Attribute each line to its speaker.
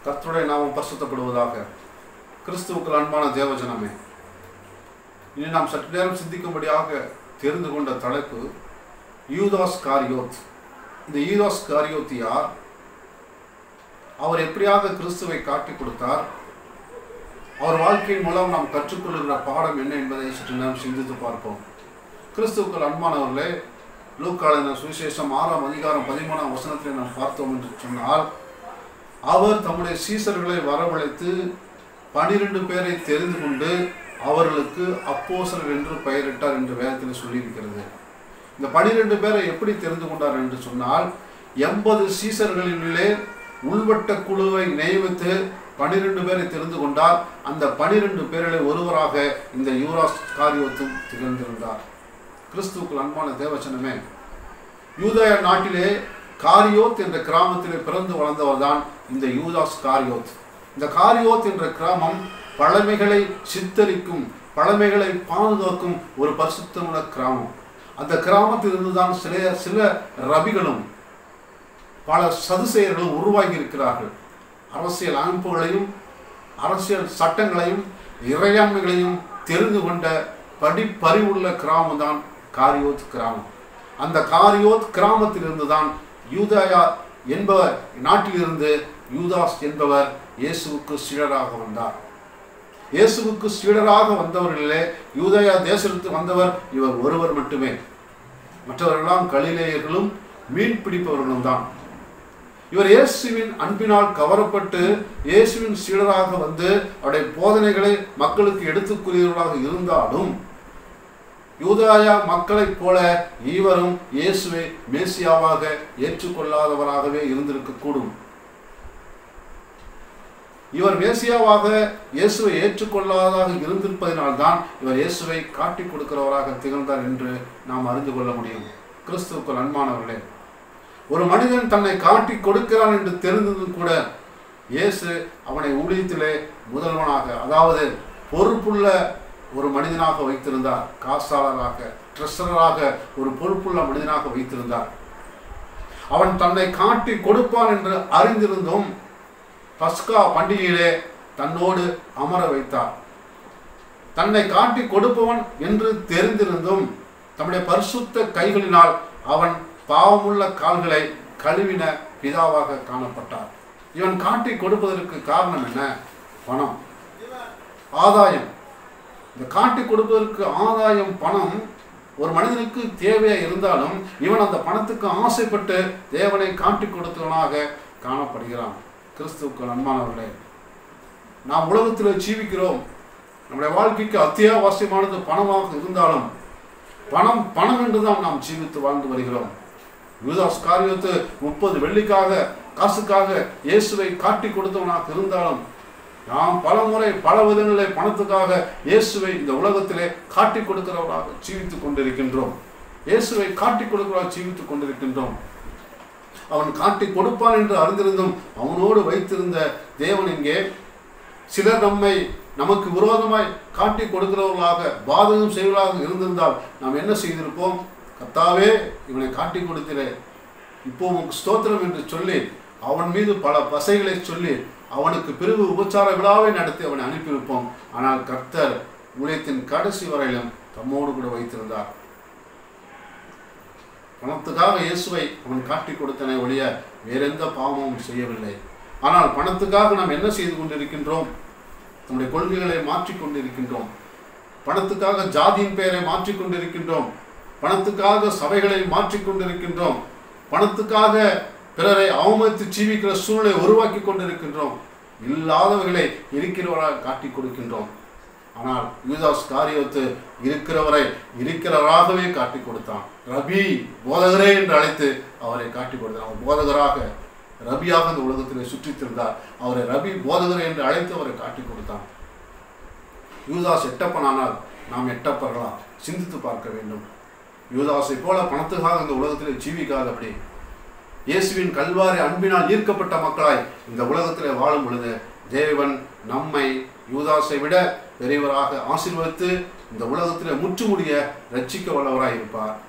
Speaker 1: கர்த்தருடைய நாமம் பரிசுத்தப்படுவதாக கிறிஸ்துவுக்கு அன்பான தேவஜனமே இனி நாம் சற்று நேரம் சிந்திக்கும்படியாக தெரிந்து கொண்ட தலைப்பு யூதாஸ் காரியோத் இந்த யூதாஸ் காரியோத் யார் அவர் எப்படியாக கிறிஸ்துவை காட்டிக் கொடுத்தார் அவர் வாழ்க்கையின் மூலம் நாம் கற்றுக்கொள்கிற பாடம் என்ன என்பதை சற்று நேரம் சிந்தித்து பார்ப்போம் கிறிஸ்துவுக்கள் அன்பானவர்களே லூக்காளின சுவிசேஷம் ஆறாம் அதிகாரம் பதிமூணாம் வசனத்தை நாம் பார்த்தோம் என்று சொன்னால் அவர் தம்முடைய சீசர்களை வரவழைத்து பனிரெண்டு பேரை தெரிந்து கொண்டு அவர்களுக்கு அப்போசர் என்று பெயரிட்டார் என்று வேதத்தில் சொல்லியிருக்கிறது இந்த பனிரெண்டு பேரை எப்படி தெரிந்து கொண்டார் என்று சொன்னால் எண்பது சீசர்களிலே உள்வட்ட குழுவை நியமித்து பனிரெண்டு பேரை தெரிந்து கொண்டார் அந்த பனிரெண்டு பேரில் ஒருவராக இந்த யூராஸ் காரியோத்தும் திகழ்ந்திருந்தார் கிறிஸ்துவுக்குள் அன்பான தேவச்சனமே யூதய நாட்டிலே காரியோத் என்ற கிராமத்திலே பிறந்து வளர்ந்தவர் தான் இந்த யூதாஸ் காரியோத் இந்த காரியோத் என்ற கிராமம் பழமைகளை சித்தரிக்கும் பழமைகளை பாதுகாக்கும் ஒரு பரிசுத்தமுள்ள கிராமம் அந்த கிராமத்திலிருந்து தான் சில சில ரபிகளும் பல சதுசெயர்களும் உருவாகி இருக்கிறார்கள் அரசியல் அமைப்புகளையும் அரசியல் சட்டங்களையும் இறையாண்மைகளையும் தெரிந்து கொண்ட படிப்பறிவுள்ள கிராமம் தான் காரியோத் கிராமம் அந்த காரியோத் கிராமத்திலிருந்து தான் யூதயா என்பவர் நாட்டிலிருந்து யூதாஸ் என்பவர் இயேசுவுக்கு சீடராக வந்தார் இயேசுவுக்கு சீடராக வந்தவர்களிலே யூதயா தேசத்து வந்தவர் இவர் ஒருவர் மட்டுமே மற்றவர்களெல்லாம் கலிலேயர்களும் மீன் பிடிப்பவர்களும் தான் இவர் இயேசுவின் அன்பினால் கவரப்பட்டு இயேசுவின் சீடராக வந்து அவருடைய போதனைகளை மக்களுக்கு எடுத்துக்கூறியவர்களாக இருந்தாலும் யூதாயா மக்களைப் போல இவரும் இயேசுவை மேசியாவாக ஏற்றுக்கொள்ளாதவராகவே இருந்திருக்கக்கூடும் இவர் மேசியாவாக இயேசுவை ஏற்றுக்கொள்ளாததாக இருந்திருப்பதனால்தான் இவர் இயேசுவை காட்டிக் கொடுக்கிறவராக திகழ்ந்தார் என்று நாம் அறிந்து கொள்ள முடியும் கிறிஸ்துவுக்குள் அன்பானவர்களே ஒரு மனிதன் தன்னை காட்டி கொடுக்கிறான் என்று தெரிந்ததும் கூட இயேசு அவனை ஊழியத்திலே முதல்வனாக அதாவது பொறுப்புள்ள ஒரு மனிதனாக வைத்திருந்தார் காசாளராக ட்ரெஷரராக ஒரு பொறுப்புள்ள மனிதனாக வைத்திருந்தார் அவன் தன்னை காட்டி கொடுப்பான் என்று அறிந்திருந்தும் பஸ்கா பண்டிகையிலே தன்னோடு அமர வைத்தார் தன்னை காட்டி கொடுப்பவன் என்று தெரிந்திருந்தும் தம்முடைய பரிசுத்த கைகளினால் அவன் பாவமுள்ள கால்களை கழுவின பிதாவாக காணப்பட்டார் இவன் காட்டி கொடுப்பதற்கு காரணம் என்ன பணம் ஆதாயம் இந்த காட்டி கொடுப்பதற்கு ஆதாயம் பணம் ஒரு மனிதனுக்கு தேவையா இருந்தாலும் இவன் அந்த பணத்துக்கு ஆசைப்பட்டு தேவனை காட்டி கொடுத்தவனாக காணப்படுகிறான் கிறிஸ்துவுக்கு அன்பானவர்களே நாம் உலகத்தில் ஜீவிக்கிறோம் நம்முடைய வாழ்க்கைக்கு அத்தியாவசியமானது பணமாக இருந்தாலும் பணம் பணம் என்றுதான் நாம் ஜீவித்து வாழ்ந்து வருகிறோம் யூதாஸ் காரியத்து முப்பது வெள்ளிக்காக காசுக்காக இயேசுவை காட்டி கொடுத்தவனாக இருந்தாலும் நாம் பல முறை பல விதங்களில் பணத்துக்காக இயேசுவை இந்த உலகத்திலே காட்டி கொடுக்கிறவராக ஜீவித்துக் கொண்டிருக்கின்றோம் இயேசுவை காட்டி கொடுக்கிறவராக ஜீவித்துக் கொண்டிருக்கின்றோம் அவன் காட்டி கொடுப்பான் என்று அறிந்திருந்தும் அவனோடு வைத்திருந்த தேவன் இங்கே சிலர் நம்மை நமக்கு விரோதமாய் காட்டி கொடுக்கிறவர்களாக பாதகம் செய்வர்களாக இருந்திருந்தால் நாம் என்ன செய்திருப்போம் கத்தாவே இவனை காட்டி கொடுக்கிறே இப்போ உனக்கு ஸ்தோத்திரம் என்று சொல்லி அவன் மீது பல பசைகளை சொல்லி அவனுக்கு பிரிவு உபச்சார விழாவை நடத்தி அவனை அனுப்பியிருப்போம் ஆனால் கர்த்தர் ஊழியத்தின் கடைசி வரையிலும் தம்மோடு கூட வைத்திருந்தார் பணத்துக்காக இயேசுவை அவன் காட்டி கொடுத்தனை ஒழிய வேறெந்த பாவமும் செய்யவில்லை ஆனால் பணத்துக்காக நாம் என்ன செய்து கொண்டிருக்கின்றோம் நம்முடைய கொள்கைகளை மாற்றிக் கொண்டிருக்கின்றோம் பணத்துக்காக ஜாதியின் பெயரை மாற்றிக் கொண்டிருக்கின்றோம் பணத்துக்காக சபைகளை மாற்றிக் கொண்டிருக்கின்றோம் பணத்துக்காக பிறரை அவமதித்து ஜீவிக்கிற சூழலை உருவாக்கி கொண்டிருக்கின்றோம் இல்லாதவர்களை இருக்கிறவராக காட்டி கொடுக்கின்றோம் ஆனால் யூதாஸ் காரியத்து இருக்கிறவரை இருக்கிறவராகவே காட்டி கொடுத்தான் ரபி போதகரே என்று அழைத்து அவரை காட்டி கொடுத்தான் அவர் போதகராக ரபியாக இந்த உலகத்தில் சுற்றித் திரிந்தார் அவரை ரபி போதகர் என்று அழைத்து அவரை காட்டி கொடுத்தான் யூதாஸ் எட்டப்பனானால் நாம் எட்டப்பர்களா சிந்தித்து பார்க்க வேண்டும் யூதாஸை போல பணத்துக்காக இந்த உலகத்தில் ஜீவிக்காதபடி இயேசுவின் கல்வாரி அன்பினால் ஈர்க்கப்பட்ட மக்களாய் இந்த உலகத்திலே வாழும் பொழுது தேவன் நம்மை யூதாஸை விட பெரியவராக ஆசீர்வதித்து இந்த உலகத்தில் முற்றுமுடிய ரட்சிக்க வல்லவராய் இருப்பார்